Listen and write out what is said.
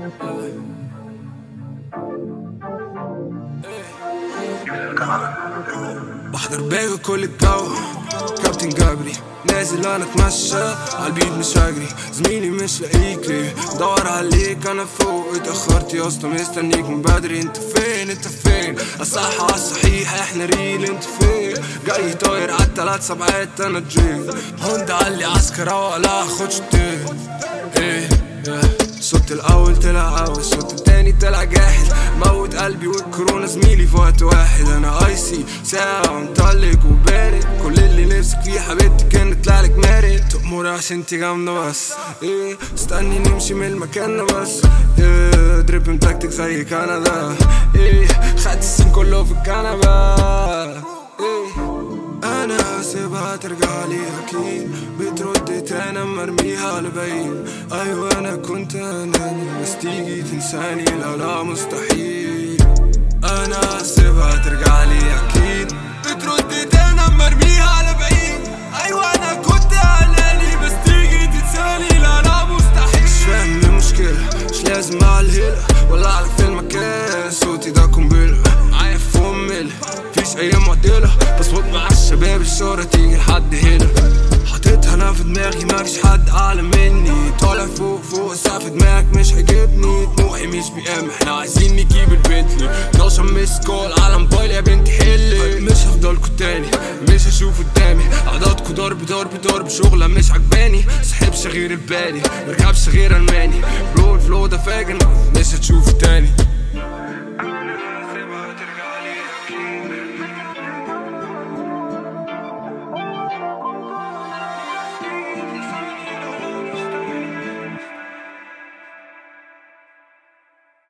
بحضر باقي كل الجو كابتن جبري نازل انا اتمشى عالبيت مش هجري زميلي مش لاقيك ليه دور عليك انا فوق اتاخرت يا اسطى مستنيك من بدري انت فين انت فين الصح على الصحيح احنا ريل انت فين جاي طاير على التلات سبعات انا جيل هوند علي عسكر ولا اخدش تاني ايه إيه. الصوت الاول طلع اول الصوت التاني طلع جاحد موت قلبي والكورونا زميلي في وقت واحد انا ايسي ساعة ومطلق وبارد كل اللي نفسك فيه حبيبتي كان طلع لك مارد تأمر عشان انتي جامدة بس ايه استني نمشي من المكان بس ايه دريب متكتك زي كندا ايه خدت السن كله في الكنبة ايه انا هسيبها ترجع لي اكيد بترد تاني مرميها لبعيد ايوه انا كنت اناني بس تيجي تنساني لا لا مستحيل انا هسيبها ترجع لي اكيد بترد تاني مرميها لبعيد ايوه انا كنت اناني بس تيجي تنساني لا لا مستحيل مش فاهم المشكلة مش لازم على الهلا ولا لك في المكان صوتي ده قنبلة معايا في فمل مفيش اي معدلة بصوت مع الشباب الشهرة تيجي لحد هنا حطيتها انا في دماغي مفيش حد اعلى مني طالع فوق فوق سقف دماغك مش هيجيبني طموحي مش بيقام احنا عايزين نجيب البنتلي 12 مس كول على موبايل يا بنتي حلي مش هفضلكوا تاني مش هشوف قدامي عضاتكوا ضرب ضرب ضرب شغلة مش عجباني سحبش غير البالي مركبش غير الماني برو الفلو ده فاجن مش هتشوفه تاني